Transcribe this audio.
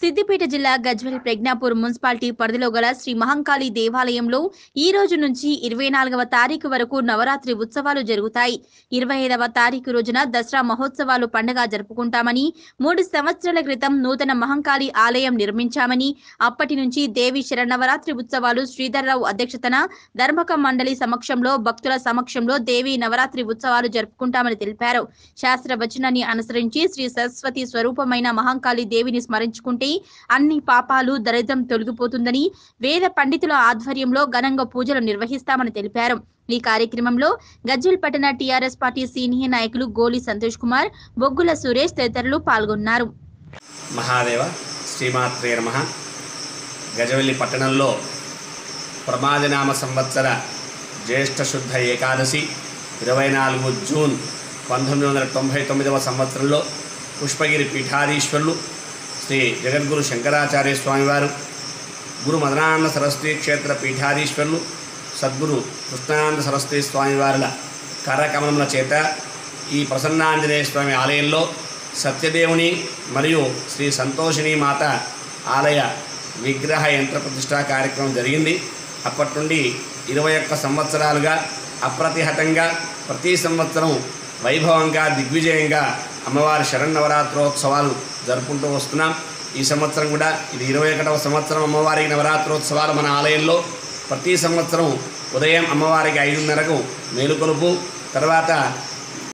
సిద్దిపేట జిల్లా గజ్వెల్ ప్రజ్ఞాపూర్ మున్సిపాలిటీ పరిధిలో గల శ్రీ మహంకాళి దేవాలయంలో ఈ రోజు నుంచి ఇరవై నాలుగవ తారీఖు వరకు నవరాత్రి ఉత్సవాలు జరుగుతాయి ఇరవై ఐదవ తారీఖు రోజున దసరా మహోత్సవాలు పండుగ జరుపుకుంటామని మూడు సంవత్సరాల క్రితం నూతన మహంకాళి ఆలయం నిర్మించామని అప్పటి నుంచి దేవి శరన్నవరాత్రి ఉత్సవాలు శ్రీధర్రావు అధ్యక్షతన ధర్మక మండలి సమక్షంలో భక్తుల సమక్షంలో దేవి నవరాత్రి ఉత్సవాలు జరుపుకుంటామని తెలిపారు శాస్త్ర వచనాన్ని అనుసరించి శ్రీ సరస్వతి స్వరూపమైన మహంకాళి దేవిని స్మరించుకుంటే అన్ని పాపాలు దరిద్రం తొలగిపోతుందని వేద పండితుల ఆధ్వర్యంలో ఘనంగా పూజలు నిర్వహిస్తామని తెలిపారు ఈ కార్యక్రమంలో గజ్వెల్ పట్టణ టీఆర్ఎస్ పార్టీ సీనియర్ నాయకులు గోలి సంతోష్ కుమార్ బొగ్గుల సురేష్ తదితరులు పాల్గొన్నారు మహాదేవ శ్రీమాత్రే నమ గజవెల్లి పట్టణంలో ప్రమాదనామ సంవత్సర జ్యేష్ఠ శుద్ధ ఏకాదశి ఇరవై నాలుగు జూన్ పంతొమ్మిది వందల తొంభై తొమ్మిదవ సంవత్సరంలో పుష్పగిరి పీఠాధీశ్వరులు శ్రీ జగద్గురు శంకరాచార్య స్వామివారు గురు మదనానంద సరస్వతి క్షేత్ర పీఠాధీశ్వరులు సద్గురు కృష్ణానంద సరస్వతి స్వామివారుల కరకమలముల చేత ఈ ప్రసన్నాంజనేయ స్వామి ఆలయంలో సత్యదేవుని మరియు శ్రీ సంతోషిని మాత ఆలయ విగ్రహ యంత్ర ప్రతిష్టా కార్యక్రమం జరిగింది అప్పటి నుండి ఇరవై ఒక్క సంవత్సరాలుగా అప్రతిహతంగా ప్రతి సంవత్సరం వైభవంగా దిగ్విజయంగా అమ్మవారి శరన్నవరాత్రోత్సవాలు జరుపుకుంటూ వస్తున్నాం ఈ సంవత్సరం కూడా ఇది ఇరవై ఒకటవ సంవత్సరం అమ్మవారి నవరాత్రోత్సవాలు మన ఆలయంలో ప్రతి సంవత్సరం ఉదయం అమ్మవారికి ఐదున్నరకు మేలుకొలుపు తర్వాత